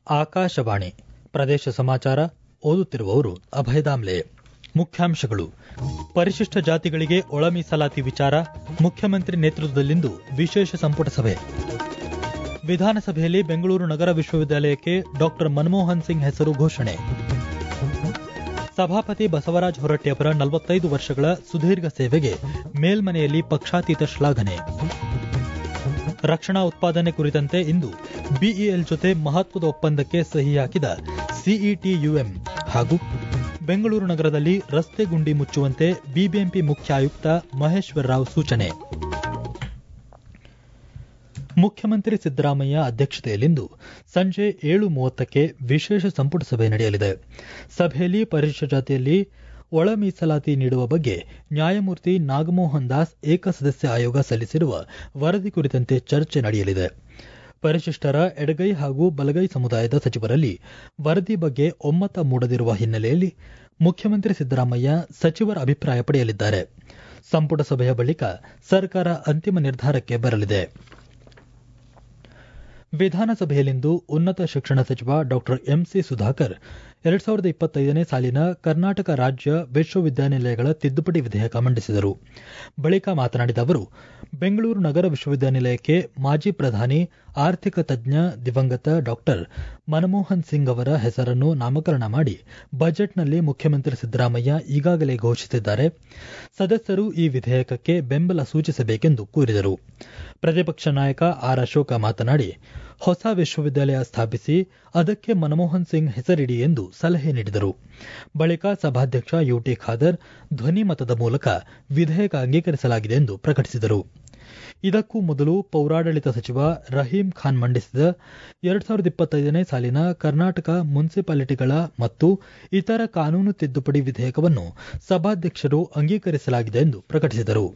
ಆಕಾಶವಾಣಿ ಪ್ರದೇಶ ಸಮಾಚಾರ ಓದುತ್ತಿರುವವರು ಅಭಯದಾಮ್ಲೆ ಮುಖ್ಯಾಂಶಗಳು ಪರಿಶಿಷ್ಟ ಜಾತಿಗಳಿಗೆ ಒಳ ಮೀಸಲಾತಿ ವಿಚಾರ ಮುಖ್ಯಮಂತ್ರಿ ನೇತೃತ್ವದಲ್ಲಿಂದು ವಿಶೇಷ ಸಂಪುಟ ಸಭೆ ವಿಧಾನಸಭೆಯಲ್ಲಿ ಬೆಂಗಳೂರು ನಗರ ವಿಶ್ವವಿದ್ಯಾಲಯಕ್ಕೆ ಡಾಕ್ಟರ್ ಮನಮೋಹನ್ ಸಿಂಗ್ ಹೆಸರು ಘೋಷಣೆ ಸಭಾಪತಿ ಬಸವರಾಜ ಹೊರಟ್ಟಿಯವರ ನಲವತ್ತೈದು ವರ್ಷಗಳ ಸುದೀರ್ಘ ಸೇವೆಗೆ ಮೇಲ್ಮನೆಯಲ್ಲಿ ಪಕ್ಷಾತೀತ ಶ್ಲಾಘನೆ ರಕ್ಷಣಾ ಉತ್ಪಾದನೆ ಕುರಿತಂತೆ ಇಂದು ಬಿಇಎಲ್ ಜೊತೆ ಮಹತ್ವದ ಒಪ್ಪಂದಕ್ಕೆ ಸಹಿ ಹಾಕಿದ ಸಿಇಟಿಯುಎಂ ಹಾಗೂ ಬೆಂಗಳೂರು ನಗರದಲ್ಲಿ ರಸ್ತೆ ಗುಂಡಿ ಮುಚ್ಚುವಂತೆ ಬಿಬಿಎಂಪಿ ಮುಖ್ಯ ಆಯುಕ್ತ ಮಹೇಶ್ವರ ರಾವ್ ಸೂಚನೆ ಮುಖ್ಯಮಂತ್ರಿ ಸಿದ್ದರಾಮಯ್ಯ ಅಧ್ಯಕ್ಷತೆಯಲ್ಲಿಂದು ಸಂಜೆ ಏಳು ಮೂವತ್ತಕ್ಕೆ ವಿಶೇಷ ಸಂಪುಟ ಸಭೆ ನಡೆಯಲಿದೆ ಸಭೆಯಲ್ಲಿ ಪರಿಶಿಷ್ಟ ಜಾತಿಯಲ್ಲಿ ಒಳ ಮೀಸಲಾತಿ ನೀಡುವ ಬಗ್ಗೆ ನ್ಯಾಯಮೂರ್ತಿ ನಾಗಮೋಹನ್ ದಾಸ್ ಏಕಸದಸ್ಯ ಆಯೋಗ ಸಲ್ಲಿಸಿರುವ ವರದಿ ಕುರಿತಂತೆ ಚರ್ಚೆ ನಡೆಯಲಿದೆ ಪರಿಶಿಷ್ಟರ ಎಡಗೈ ಹಾಗೂ ಬಲಗೈ ಸಮುದಾಯದ ಸಚಿವರಲ್ಲಿ ವರದಿ ಬಗ್ಗೆ ಒಮ್ಮತ ಮೂಡದಿರುವ ಹಿನ್ನೆಲೆಯಲ್ಲಿ ಮುಖ್ಯಮಂತ್ರಿ ಸಿದ್ದರಾಮಯ್ಯ ಸಚಿವರ ಅಭಿಪ್ರಾಯ ಪಡೆಯಲಿದ್ದಾರೆ ಸಂಪುಟ ಸಭೆಯ ಬಳಿಕ ಸರ್ಕಾರ ಅಂತಿಮ ನಿರ್ಧಾರಕ್ಕೆ ಬರಲಿದೆ ವಿಧಾನಸಭೆಯಲ್ಲಿಂದು ಉನ್ನತ ಶಿಕ್ಷಣ ಸಚಿವ ಡಾಕ್ಟರ್ ಎಂಸಿ ಸುಧಾಕರ್ ಎರಡ್ ಸಾವಿರದ ಇಪ್ಪತ್ತೈದನೇ ಸಾಲಿನ ಕರ್ನಾಟಕ ರಾಜ್ಯ ವಿಶ್ವವಿದ್ಯಾನಿಲಯಗಳ ತಿದ್ದುಪಡಿ ವಿಧೇಯಕ ಮಂಡಿಸಿದರು ಬಳಿಕ ಮಾತನಾಡಿದ ಅವರು ಬೆಂಗಳೂರು ನಗರ ವಿಶ್ವವಿದ್ಯಾನಿಲಯಕ್ಕೆ ಮಾಜಿ ಪ್ರಧಾನಿ ಆರ್ಥಿಕ ತಜ್ಞ ದಿವಂಗತ ಡಾಕ್ಟರ್ ಮನಮೋಹನ್ ಸಿಂಗ್ ಅವರ ಹೆಸರನ್ನು ನಾಮಕರಣ ಮಾಡಿ ಬಜೆಟ್ನಲ್ಲಿ ಮುಖ್ಯಮಂತ್ರಿ ಸಿದ್ದರಾಮಯ್ಯ ಈಗಾಗಲೇ ಘೋಷಿಸಿದ್ದಾರೆ ಸದಸ್ಯರು ಈ ವಿಧೇಯಕಕ್ಕೆ ಬೆಂಬಲ ಸೂಚಿಸಬೇಕೆಂದು ಕೋರಿದರು ಪ್ರತಿಪಕ್ಷ ನಾಯಕ ಆರ್ ಅಶೋಕ ಮಾತನಾಡಿ ಹೊಸ ವಿಶ್ವವಿದ್ಯಾಲಯ ಸ್ಥಾಪಿಸಿ ಅದಕ್ಕೆ ಮನಮೋಹನ್ ಸಿಂಗ್ ಹೆಸರಿಡಿ ಎಂದು ಸಲಹೆ ನೀಡಿದರು ಬಳಿಕ ಸಭಾಧ್ಯಕ್ಷ ಯುಟಿ ಖಾದರ್ ಧ್ವನಿ ಮತದ ಮೂಲಕ ವಿಧೇಯಕ ಅಂಗೀಕರಿಸಲಾಗಿದೆ ಎಂದು ಪ್ರಕಟಿಸಿದರು ಇದಕ್ಕೂ ಮೊದಲು ಪೌರಾಡಳಿತ ಸಚಿವ ರಹೀಂ ಖಾನ್ ಮಂಡಿಸಿದ ಎರಡ್ ಸಾವಿರದ ಇಪ್ಪತ್ತೈದನೇ ಸಾಲಿನ ಕರ್ನಾಟಕ ಮುನ್ಸಿಪಾಲಿಟಿಗಳ ಮತ್ತು ಇತರ ಕಾನೂನು ತಿದ್ದುಪಡಿ ವಿಧೇಯಕವನ್ನು ಸಭಾಧ್ಯಕ್ಷರು ಅಂಗೀಕರಿಸಲಾಗಿದೆ ಎಂದು ಪ್ರಕಟಿಸಿದರು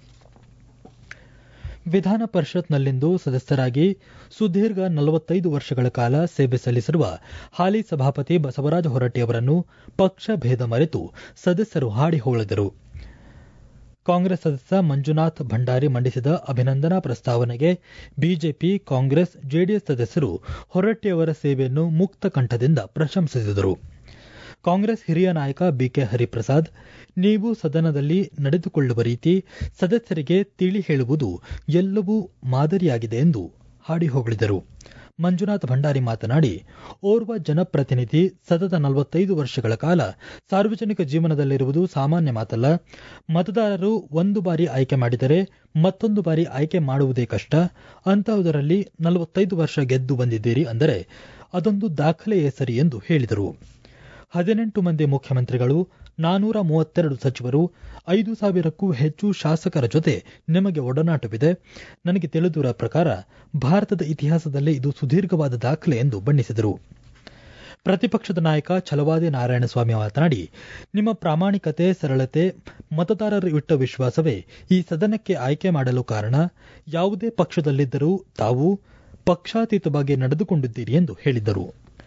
ವಿಧಾನ ಪರಿಷತ್ನಲ್ಲಿಂದು ಸದಸ್ಯರಾಗಿ ಸುದೀರ್ಘ ನಲವತ್ತೈದು ವರ್ಷಗಳ ಕಾಲ ಸೇವೆ ಸಲ್ಲಿಸಿರುವ ಹಾಲಿ ಸಭಾಪತಿ ಬಸವರಾಜ ಹೊರಟ್ಟಿಯವರನ್ನು ಪಕ್ಷ ಭೇದ ಮರೆತು ಸದಸ್ಯರು ಹಾಡಿ ಹೊಗಳಿದರು ಕಾಂಗ್ರೆಸ್ ಸದಸ್ಯ ಮಂಜುನಾಥ್ ಭಂಡಾರಿ ಮಂಡಿಸಿದ ಅಭಿನಂದನಾ ಪ್ರಸ್ತಾವನೆಗೆ ಬಿಜೆಪಿ ಕಾಂಗ್ರೆಸ್ ಜೆಡಿಎಸ್ ಸದಸ್ಯರು ಹೊರಟ್ಟಿಯವರ ಸೇವೆಯನ್ನು ಮುಕ್ತ ಕಂಠದಿಂದ ಪ್ರಶಂಸಿಸಿದರು ಕಾಂಗ್ರೆಸ್ ಹಿರಿಯ ನಾಯಕ ಬಿಕೆ ಹರಿಪ್ರಸಾದ್ ನೀವು ಸದನದಲ್ಲಿ ನಡೆದುಕೊಳ್ಳುವ ರೀತಿ ಸದಸ್ಯರಿಗೆ ತಿಳಿ ಹೇಳುವುದು ಎಲ್ಲವೂ ಮಾದರಿಯಾಗಿದೆ ಎಂದು ಹಾಡಿ ಹೊಗಳಿದರು ಮಂಜುನಾಥ್ ಭಂಡಾರಿ ಮಾತನಾಡಿ ಓರ್ವ ಜನಪ್ರತಿನಿಧಿ ಸತತ ನಲವತ್ತೈದು ವರ್ಷಗಳ ಕಾಲ ಸಾರ್ವಜನಿಕ ಜೀವನದಲ್ಲಿರುವುದು ಸಾಮಾನ್ಯ ಮಾತಲ್ಲ ಮತದಾರರು ಒಂದು ಬಾರಿ ಆಯ್ಕೆ ಮಾಡಿದರೆ ಮತ್ತೊಂದು ಬಾರಿ ಆಯ್ಕೆ ಮಾಡುವುದೇ ಕಷ್ಟ ಅಂತಹುದರಲ್ಲಿ ನಲವತ್ತೈದು ವರ್ಷ ಗೆದ್ದು ಬಂದಿದ್ದೀರಿ ಅಂದರೆ ಅದೊಂದು ದಾಖಲೆಯೇ ಸರಿ ಎಂದು ಹೇಳಿದರು ಹದಿನೆಂಟು ಮಂದಿ ಮುಖ್ಯಮಂತ್ರಿಗಳು ನಾನೂರ ಮೂವತ್ತೆರಡು ಸಚಿವರು ಐದು ಸಾವಿರಕ್ಕೂ ಹೆಚ್ಚು ಶಾಸಕರ ಜೊತೆ ನಿಮಗೆ ಒಡನಾಟವಿದೆ ನನಗೆ ತಿಳಿದಿರುವ ಪ್ರಕಾರ ಭಾರತದ ಇತಿಹಾಸದಲ್ಲಿ ಇದು ಸುದೀರ್ಘವಾದ ದಾಖಲೆ ಎಂದು ಬಣ್ಣಿಸಿದರು ಪ್ರತಿಪಕ್ಷದ ನಾಯಕ ಛಲವಾದಿ ನಾರಾಯಣಸ್ವಾಮಿ ಮಾತನಾಡಿ ನಿಮ್ಮ ಪ್ರಾಮಾಣಿಕತೆ ಸರಳತೆ ಮತದಾರರು ಇಟ್ಟ ವಿಶ್ವಾಸವೇ ಈ ಸದನಕ್ಕೆ ಆಯ್ಕೆ ಮಾಡಲು ಕಾರಣ ಯಾವುದೇ ಪಕ್ಷದಲ್ಲಿದ್ದರೂ ತಾವು ಪಕ್ಷಾತೀತವಾಗಿ ನಡೆದುಕೊಂಡಿದ್ದೀರಿ ಎಂದು ಹೇಳಿದರು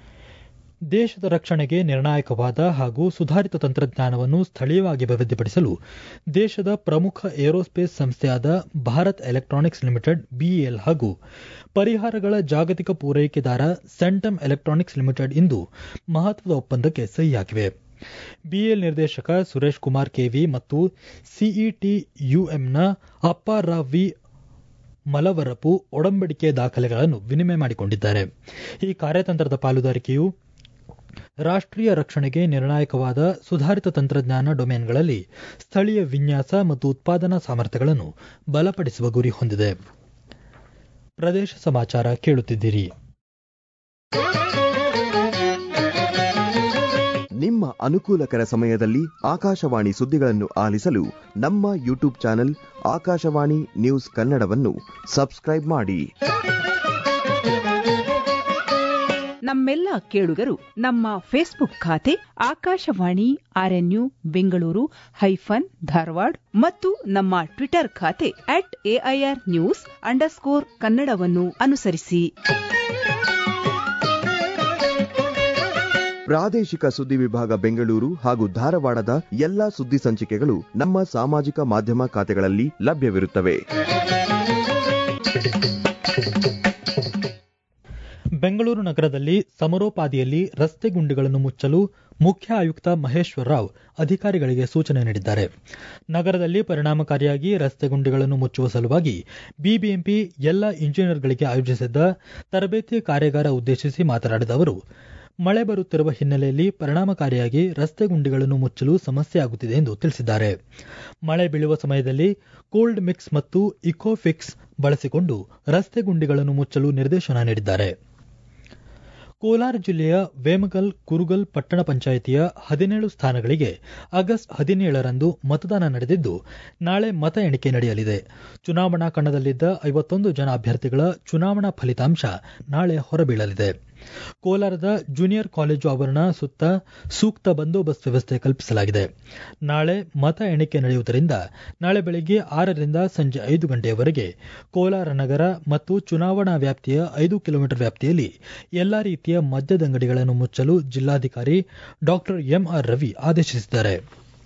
ದೇಶದ ರಕ್ಷಣೆಗೆ ನಿರ್ಣಾಯಕವಾದ ಹಾಗೂ ಸುಧಾರಿತ ತಂತ್ರಜ್ಞಾನವನ್ನು ಸ್ಥಳೀಯವಾಗಿ ಅಭಿವೃದ್ಧಿಪಡಿಸಲು ದೇಶದ ಪ್ರಮುಖ ಏರೋಸ್ಪೇಸ್ ಸಂಸ್ಥೆಯಾದ ಭಾರತ್ ಎಲೆಕ್ಟ್ರಾನಿಕ್ಸ್ ಲಿಮಿಟೆಡ್ ಬಿಇಎಲ್ ಹಾಗೂ ಪರಿಹಾರಗಳ ಜಾಗತಿಕ ಪೂರೈಕೆದಾರ ಸೆಂಟಮ್ ಎಲೆಕ್ಟ್ರಾನಿಕ್ಸ್ ಲಿಮಿಟೆಡ್ ಇಂದು ಮಹತ್ವದ ಒಪ್ಪಂದಕ್ಕೆ ಸಹಿ ಹಾಕಿವೆ ಬಿಎಲ್ ನಿರ್ದೇಶಕ ಸುರೇಶ್ ಕುಮಾರ್ ಕೆವಿ ಮತ್ತು ಸಿಇಟಿಯುಎಂನ ಅಪ್ಪಾರ್ ರಾವ್ ವಿ ಮಲವರಪು ಒಡಂಬಡಿಕೆ ದಾಖಲೆಗಳನ್ನು ವಿನಿಮಯ ಮಾಡಿಕೊಂಡಿದ್ದಾರೆ ಈ ಕಾರ್ಯತಂತ್ರದ ಪಾಲುದಾರಿಕೆಯು ರಾಷ್ಟೀಯ ರಕ್ಷಣೆಗೆ ನಿರ್ಣಾಯಕವಾದ ಸುಧಾರಿತ ತಂತ್ರಜ್ಞಾನ ಡೊಮೇನ್ಗಳಲ್ಲಿ ಸ್ಥಳೀಯ ವಿನ್ಯಾಸ ಮತ್ತು ಉತ್ಪಾದನಾ ಸಾಮರ್ಥ್ಯಗಳನ್ನು ಬಲಪಡಿಸುವ ಗುರಿ ಹೊಂದಿದೆ ಪ್ರದೇಶ ಸಮಾಚಾರ ಕೇಳುತ್ತಿದ್ದೀರಿ ನಿಮ್ಮ ಅನುಕೂಲಕರ ಸಮಯದಲ್ಲಿ ಆಕಾಶವಾಣಿ ಸುದ್ದಿಗಳನ್ನು ಆಲಿಸಲು ನಮ್ಮ ಯೂಟ್ಯೂಬ್ ಚಾನೆಲ್ ಆಕಾಶವಾಣಿ ನ್ಯೂಸ್ ಕನ್ನಡವನ್ನು ಸಬ್ಸ್ಕ್ರೈಬ್ ಮಾಡಿ ನಮ್ಮೆಲ್ಲ ಕೇಳುಗರು ನಮ್ಮ ಫೇಸ್ಬುಕ್ ಖಾತೆ ಆಕಾಶವಾಣಿ ಆರ್ಎನ್ಯು ಬೆಂಗಳೂರು ಹೈಫನ್ ಧಾರವಾಡ ಮತ್ತು ನಮ್ಮ ಟ್ವಿಟರ್ ಖಾತೆ ಅಟ್ ಎಐಆರ್ ನ್ಯೂಸ್ ಅಂಡರ್ಸ್ಕೋರ್ ಕನ್ನಡವನ್ನು ಅನುಸರಿಸಿ ಪ್ರಾದೇಶಿಕ ಸುದ್ದಿ ವಿಭಾಗ ಬೆಂಗಳೂರು ಹಾಗೂ ಧಾರವಾಡದ ಎಲ್ಲಾ ಸುದ್ದಿ ಸಂಚಿಕೆಗಳು ನಮ್ಮ ಸಾಮಾಜಿಕ ಮಾಧ್ಯಮ ಖಾತೆಗಳಲ್ಲಿ ಲಭ್ಯವಿರುತ್ತವೆ ಬೆಂಗಳೂರು ನಗರದಲ್ಲಿ ಸಮರೋಪಾದಿಯಲ್ಲಿ ರಸ್ತೆ ಗುಂಡಿಗಳನ್ನು ಮುಚ್ಚಲು ಮುಖ್ಯ ಆಯುಕ್ತ ಮಹೇಶ್ವರ ರಾವ್ ಅಧಿಕಾರಿಗಳಿಗೆ ಸೂಚನೆ ನೀಡಿದ್ದಾರೆ ನಗರದಲ್ಲಿ ಪರಿಣಾಮಕಾರಿಯಾಗಿ ರಸ್ತೆ ಗುಂಡಿಗಳನ್ನು ಮುಚ್ಚುವ ಸಲುವಾಗಿ ಬಿಬಿಎಂಪಿ ಎಲ್ಲ ಇಂಜಿನಿಯರ್ಗಳಿಗೆ ಆಯೋಜಿಸಿದ್ದ ತರಬೇತಿ ಕಾರ್ಯಾಗಾರ ಉದ್ದೇಶಿಸಿ ಮಾತನಾಡಿದ ಅವರು ಮಳೆ ಬರುತ್ತಿರುವ ಹಿನ್ನೆಲೆಯಲ್ಲಿ ಪರಿಣಾಮಕಾರಿಯಾಗಿ ರಸ್ತೆ ಗುಂಡಿಗಳನ್ನು ಮುಚ್ಚಲು ಸಮಸ್ಯೆಯಾಗುತ್ತಿದೆ ಎಂದು ತಿಳಿಸಿದ್ದಾರೆ ಮಳೆ ಬೀಳುವ ಸಮಯದಲ್ಲಿ ಕೋಲ್ಡ್ ಮಿಕ್ಸ್ ಮತ್ತು ಇಕೋಫಿಕ್ಸ್ ಬಳಸಿಕೊಂಡು ರಸ್ತೆ ಗುಂಡಿಗಳನ್ನು ಮುಚ್ಚಲು ನಿರ್ದೇಶನ ನೀಡಿದ್ದಾರೆ ಕೋಲಾರ ಜಿಲ್ಲೆಯ ವೇಮಗಲ್ ಕುರುಗಲ್ ಪಟ್ಟಣ ಪಂಚಾಯಿತಿಯ ಹದಿನೇಳು ಸ್ಥಾನಗಳಿಗೆ ಆಗಸ್ಟ್ ಹದಿನೇಳರಂದು ಮತದಾನ ನಡೆದಿದ್ದು ನಾಳೆ ಮತ ಎಣಿಕೆ ನಡೆಯಲಿದೆ ಚುನಾವಣಾ ಕಣದಲ್ಲಿದ್ದ ಐವತ್ತೊಂದು ಜನ ಅಭ್ಯರ್ಥಿಗಳ ಚುನಾವಣಾ ಫಲಿತಾಂಶ ನಾಳೆ ಹೊರಬೀಳಲಿದೆ ಕೋಲಾರದ ಜೂನಿಯರ್ ಕಾಲೇಜು ಆವರಣ ಸುತ್ತ ಸೂಕ್ತ ಬಂದೋಬಸ್ತ್ ವ್ಯವಸ್ಥೆ ಕಲ್ಪಿಸಲಾಗಿದೆ ನಾಳೆ ಮತ ಎಣಿಕೆ ನಡೆಯುವುದರಿಂದ ನಾಳೆ ಬೆಳಗ್ಗೆ ಆರರಿಂದ ಸಂಜೆ ಐದು ಗಂಟೆಯವರೆಗೆ ಕೋಲಾರ ನಗರ ಮತ್ತು ಚುನಾವಣಾ ವ್ಯಾಪ್ತಿಯ ಐದು ಕಿಲೋಮೀಟರ್ ವ್ಯಾಪ್ತಿಯಲ್ಲಿ ಎಲ್ಲಾ ರೀತಿಯ ಮದ್ಯದಂಗಡಿಗಳನ್ನು ಮುಚ್ಚಲು ಜಿಲ್ಲಾಧಿಕಾರಿ ಡಾಕ್ಟರ್ ಎಂಆರ್ ರವಿ ಆದೇಶಿಸಿದ್ದಾರೆ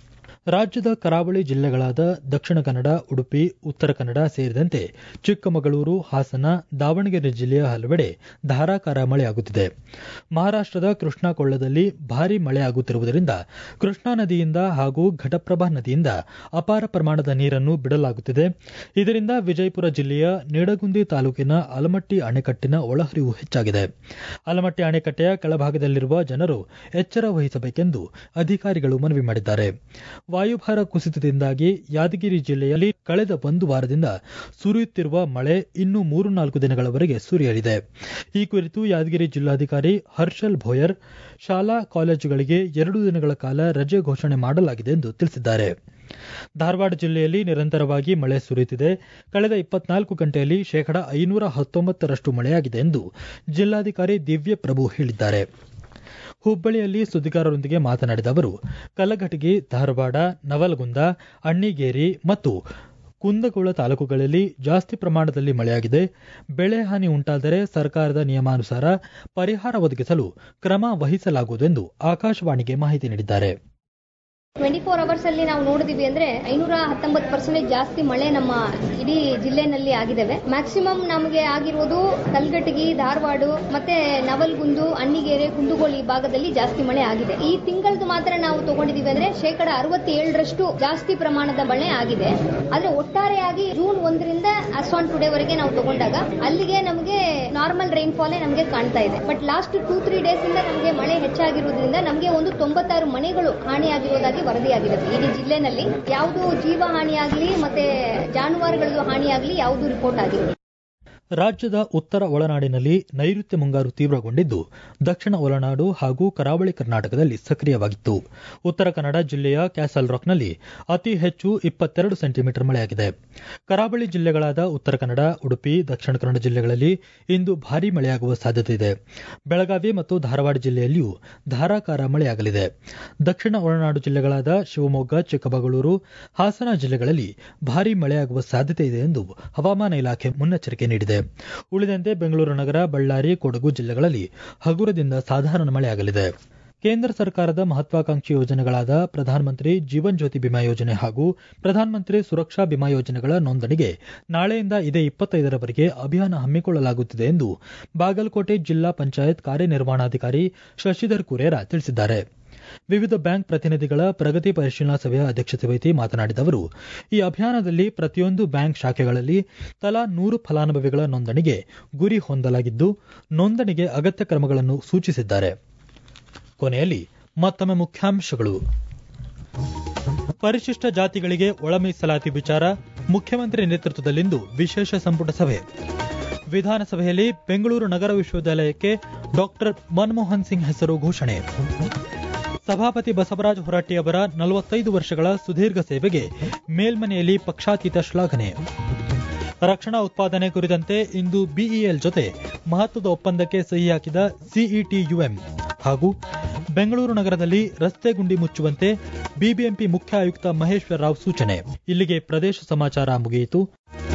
ರಾಜ್ಯದ ಕರಾವಳಿ ಜಿಲ್ಲೆಗಳಾದ ದಕ್ಷಿಣ ಕನ್ನಡ ಉಡುಪಿ ಉತ್ತರ ಕನ್ನಡ ಸೇರಿದಂತೆ ಚಿಕ್ಕಮಗಳೂರು ಹಾಸನ ದಾವಣಗೆರೆ ಜಿಲ್ಲೆಯ ಹಲವೆಡೆ ಧಾರಾಕಾರ ಮಳೆಯಾಗುತ್ತಿದೆ ಮಹಾರಾಷ್ಟದ ಕೃಷ್ಣಾ ಕೊಳ್ಳದಲ್ಲಿ ಭಾರೀ ಮಳೆಯಾಗುತ್ತಿರುವುದರಿಂದ ಕೃಷ್ಣಾ ನದಿಯಿಂದ ಹಾಗೂ ಘಟಪ್ರಭಾ ನದಿಯಿಂದ ಅಪಾರ ಪ್ರಮಾಣದ ನೀರನ್ನು ಬಿಡಲಾಗುತ್ತಿದೆ ಇದರಿಂದ ವಿಜಯಪುರ ಜಿಲ್ಲೆಯ ನಿಡಗುಂದಿ ತಾಲೂಕಿನ ಆಲಮಟ್ಟಿ ಅಣೆಕಟ್ಟಿನ ಒಳಹರಿವು ಹೆಚ್ಚಾಗಿದೆ ಆಲಮಟ್ಟಿ ಅಣೆಕಟ್ಟೆಯ ಕೆಳಭಾಗದಲ್ಲಿರುವ ಜನರು ಎಚ್ಚರ ವಹಿಸಬೇಕೆಂದು ಅಧಿಕಾರಿಗಳು ಮನವಿ ಮಾಡಿದ್ದಾರೆ ವಾಯುಭಾರ ಕುಸಿತದಿಂದಾಗಿ ಯಾದಗಿರಿ ಜಿಲ್ಲೆಯಲ್ಲಿ ಕಳೆದ ಒಂದು ವಾರದಿಂದ ಸುರಿಯುತ್ತಿರುವ ಮಳೆ ಇನ್ನು ಮೂರು ನಾಲ್ಕು ದಿನಗಳವರೆಗೆ ಸುರಿಯಲಿದೆ ಈ ಕುರಿತು ಯಾದಗಿರಿ ಜಿಲ್ಲಾಧಿಕಾರಿ ಹರ್ಷಲ್ ಭೋಯರ್ ಶಾಲಾ ಕಾಲೇಜುಗಳಿಗೆ ಎರಡು ದಿನಗಳ ಕಾಲ ರಜೆ ಘೋಷಣೆ ಮಾಡಲಾಗಿದೆ ಎಂದು ತಿಳಿಸಿದ್ದಾರೆ ಧಾರವಾಡ ಜಿಲ್ಲೆಯಲ್ಲಿ ನಿರಂತರವಾಗಿ ಮಳೆ ಸುರಿಯುತ್ತಿದೆ ಕಳೆದ ಇಪ್ಪತ್ನಾಲ್ಕು ಗಂಟೆಯಲ್ಲಿ ಶೇಕಡಾ ಐನೂರ ಹತ್ತೊಂಬತ್ತರಷ್ಟು ಮಳೆಯಾಗಿದೆ ಎಂದು ಜಿಲ್ಲಾಧಿಕಾರಿ ದಿವ್ಯ ಪ್ರಭು ಹೇಳಿದ್ದಾರೆ ಹುಬ್ಬಳ್ಳಿಯಲ್ಲಿ ಸುದ್ದಿಗಾರರೊಂದಿಗೆ ಮಾತನಾಡಿದ ಅವರು ಕಲ್ಲಘಟಗಿ ಧಾರವಾಡ ನವಲಗುಂದ ಅಣ್ಣಿಗೇರಿ ಮತ್ತು ಕುಂದಗೋಳ ತಾಲೂಕುಗಳಲ್ಲಿ ಜಾಸ್ತಿ ಪ್ರಮಾಣದಲ್ಲಿ ಮಳೆಯಾಗಿದೆ ಬೆಳೆ ಹಾನಿ ಉಂಟಾದರೆ ಸರ್ಕಾರದ ನಿಯಮಾನುಸಾರ ಪರಿಹಾರ ಒದಗಿಸಲು ಕ್ರಮ ವಹಿಸಲಾಗುವುದು ಎಂದು ಆಕಾಶವಾಣಿಗೆ ಮಾಹಿತಿ ನೀಡಿದ್ದಾರೆ ಟ್ವೆಂಟಿ ಫೋರ್ ಅವರ್ಸ್ ಅಲ್ಲಿ ನಾವು ನೋಡಿದೀವಿ ಅಂದ್ರೆ ಐನೂರ ಹತ್ತೊಂಬತ್ತು ಪರ್ಸೆಂಟೇಜ್ ಜಾಸ್ತಿ ಮಳೆ ನಮ್ಮ ಇಡೀ ಜಿಲ್ಲೆನಲ್ಲಿ ಆಗಿದ್ದಾವೆ ಮ್ಯಾಕ್ಸಿಮಮ್ ನಮಗೆ ಆಗಿರುವುದು ಕಲ್ಗಟ್ಟಗಿ ಧಾರವಾಡ ಮತ್ತೆ ನವಲ್ಗುಂದು ಅಣ್ಣಿಗೇರೆ ಕುಂದುಗೋಳಿ ಭಾಗದಲ್ಲಿ ಜಾಸ್ತಿ ಮಳೆ ಆಗಿದೆ ಈ ತಿಂಗಳದು ಮಾತ್ರ ನಾವು ತಗೊಂಡಿದೀವಿ ಅಂದ್ರೆ ಶೇಕಡ ಅರವತ್ತೇಳರಷ್ಟು ಜಾಸ್ತಿ ಪ್ರಮಾಣದ ಮಳೆ ಆಗಿದೆ ಆದ್ರೆ ಒಟ್ಟಾರೆಯಾಗಿ ಜೂನ್ ಒಂದರಿಂದ ಅಸ್ ಆನ್ ಟುಡೇ ವರೆಗೆ ನಾವು ತಗೊಂಡಾಗ ಅಲ್ಲಿಗೆ ನಮಗೆ ನಾರ್ಮಲ್ ರೈನ್ ಫಾಲೇ ನಮಗೆ ಕಾಣ್ತಾ ಇದೆ but last two three days ಇಂದ ನಮಗೆ ಮಳೆ ಹೆಚ್ಚಾಗಿರುವುದರಿಂದ ನಮಗೆ ಒಂದು ತೊಂಬತ್ತಾರು ಮನೆಗಳು ಹಾನಿಯಾಗಿರುವುದಾಗಿ ವರದಿಯಾಗಿದೆ ಇಡೀ ಜಿಲ್ಲೆನಲ್ಲಿ ಯಾವುದು ಜೀವ ಹಾನಿಯಾಗಲಿ ಮತ್ತೆ ಜಾನುವಾರುಗಳದ್ದು ಹಾನಿಯಾಗಲಿ ಯಾವುದು ರಿಪೋರ್ಟ್ ಆಗಿಲ್ಲ ರಾಜ್ಯದ ಉತ್ತರ ಒಳನಾಡಿನಲ್ಲಿ ನೈಋತ್ಯ ಮುಂಗಾರು ತೀವ್ರಗೊಂಡಿದ್ದು ದಕ್ಷಿಣ ಒಳನಾಡು ಹಾಗೂ ಕರಾವಳಿ ಕರ್ನಾಟಕದಲ್ಲಿ ಸಕ್ರಿಯವಾಗಿತ್ತು ಉತ್ತರ ಕನ್ನಡ ಜಿಲ್ಲೆಯ ಕ್ಯಾಸಲ್ ರಾಕ್ನಲ್ಲಿ ಅತಿ ಹೆಚ್ಚು ಇಪ್ಪತ್ತೆರಡು ಸೆಂಟಿಮೀಟರ್ ಮಳೆಯಾಗಿದೆ ಕರಾವಳಿ ಜಿಲ್ಲೆಗಳಾದ ಉತ್ತರ ಕನ್ನಡ ಉಡುಪಿ ದಕ್ಷಿಣ ಕನ್ನಡ ಜಿಲ್ಲೆಗಳಲ್ಲಿ ಇಂದು ಭಾರೀ ಮಳೆಯಾಗುವ ಸಾಧ್ಯತೆ ಇದೆ ಬೆಳಗಾವಿ ಮತ್ತು ಧಾರವಾಡ ಜಿಲ್ಲೆಯಲ್ಲಿಯೂ ಧಾರಾಕಾರ ಮಳೆಯಾಗಲಿದೆ ದಕ್ಷಿಣ ಒಳನಾಡು ಜಿಲ್ಲೆಗಳಾದ ಶಿವಮೊಗ್ಗ ಚಿಕ್ಕಮಗಳೂರು ಹಾಸನ ಜಿಲ್ಲೆಗಳಲ್ಲಿ ಭಾರೀ ಮಳೆಯಾಗುವ ಸಾಧ್ಯತೆ ಇದೆ ಎಂದು ಹವಾಮಾನ ಇಲಾಖೆ ಮುನ್ನೆಚ್ಚರಿಕೆ ನೀಡಿದೆ ಉಳಿದಂತೆ ಬೆಂಗಳೂರು ನಗರ ಬಳ್ಳಾರಿ ಕೊಡಗು ಜಿಲ್ಲೆಗಳಲ್ಲಿ ಹಗುರದಿಂದ ಸಾಧಾರಣ ಮಳೆಯಾಗಲಿದೆ ಕೇಂದ್ರ ಸರ್ಕಾರದ ಮಹತ್ವಾಕಾಂಕ್ಷಿ ಯೋಜನೆಗಳಾದ ಪ್ರಧಾನಮಂತ್ರಿ ಜೀವನ್ ಜ್ಯೋತಿ ಬಿಮಾ ಯೋಜನೆ ಹಾಗೂ ಪ್ರಧಾನಮಂತ್ರಿ ಸುರಕ್ಷಾ ಬಿಮಾ ಯೋಜನೆಗಳ ನೋಂದಣಿಗೆ ನಾಳೆಯಿಂದ ಇದೇ ಇಪ್ಪತ್ತೈದರವರೆಗೆ ಅಭಿಯಾನ ಹಮ್ಮಿಕೊಳ್ಳಲಾಗುತ್ತಿದೆ ಎಂದು ಬಾಗಲಕೋಟೆ ಜಿಲ್ಲಾ ಪಂಚಾಯತ್ ಕಾರ್ಯನಿರ್ವಹಣಾಧಿಕಾರಿ ಶಶಿಧರ್ ಕುರೇರ ತಿಳಿಸಿದ್ದಾರೆ ವಿವಿಧ ಬ್ಯಾಂಕ್ ಪ್ರತಿನಿಧಿಗಳ ಪ್ರಗತಿ ಪರಿಶೀಲನಾ ಸಭೆಯ ಅಧ್ಯಕ್ಷತೆ ವಹಿಸಿ ಮಾತನಾಡಿದ ಅವರು ಈ ಅಭಿಯಾನದಲ್ಲಿ ಪ್ರತಿಯೊಂದು ಬ್ಯಾಂಕ್ ಶಾಖೆಗಳಲ್ಲಿ ತಲಾ ನೂರು ಫಲಾನುಭವಿಗಳ ನೋಂದಣಿಗೆ ಗುರಿ ಹೊಂದಲಾಗಿದ್ದು ನೋಂದಣಿಗೆ ಅಗತ್ಯ ಕ್ರಮಗಳನ್ನು ಸೂಚಿಸಿದ್ದಾರೆ ಕೊನೆಯಲ್ಲಿ ಮತ್ತೊಮ್ಮೆ ಮುಖ್ಯಾಂಶಗಳು ಪರಿಶಿಷ್ಟ ಜಾತಿಗಳಿಗೆ ಒಳ ಮೀಸಲಾತಿ ವಿಚಾರ ಮುಖ್ಯಮಂತ್ರಿ ನೇತೃತ್ವದಲ್ಲಿಂದು ವಿಶೇಷ ಸಂಪುಟ ಸಭೆ ವಿಧಾನಸಭೆಯಲ್ಲಿ ಬೆಂಗಳೂರು ನಗರ ವಿಶ್ವವಿದ್ಯಾಲಯಕ್ಕೆ ಡಾಕ್ಟರ್ ಮನಮೋಹನ್ ಸಿಂಗ್ ಹೆಸರು ಘೋಷಣೆ ಸಭಾಪತಿ ಬಸವರಾಜ ಹೊರಟ್ಟಿ ಅವರ ನಲವತ್ತೈದು ವರ್ಷಗಳ ಸುದೀರ್ಘ ಸೇವೆಗೆ ಮೇಲ್ಮನೆಯಲ್ಲಿ ಪಕ್ಷಾತೀತ ಶ್ಲಾಘನೆ ರಕ್ಷಣಾ ಉತ್ಪಾದನೆ ಕುರಿತಂತೆ ಇಂದು ಬಿಇಎಲ್ ಜೊತೆ ಮಹತ್ವದ ಒಪ್ಪಂದಕ್ಕೆ ಸಹಿ ಹಾಕಿದ ಸಿಇಟಿಯುಎಂ ಹಾಗೂ ಬೆಂಗಳೂರು ನಗರದಲ್ಲಿ ರಸ್ತೆ ಗುಂಡಿ ಮುಚ್ಚುವಂತೆ ಬಿಬಿಎಂಪಿ ಮುಖ್ಯ ಆಯುಕ್ತ ಮಹೇಶ್ವರ ರಾವ್ ಸೂಚನೆ ಇಲ್ಲಿಗೆ ಪ್ರದೇಶ ಸಮಾಚಾರ ಮುಗಿಯಿತು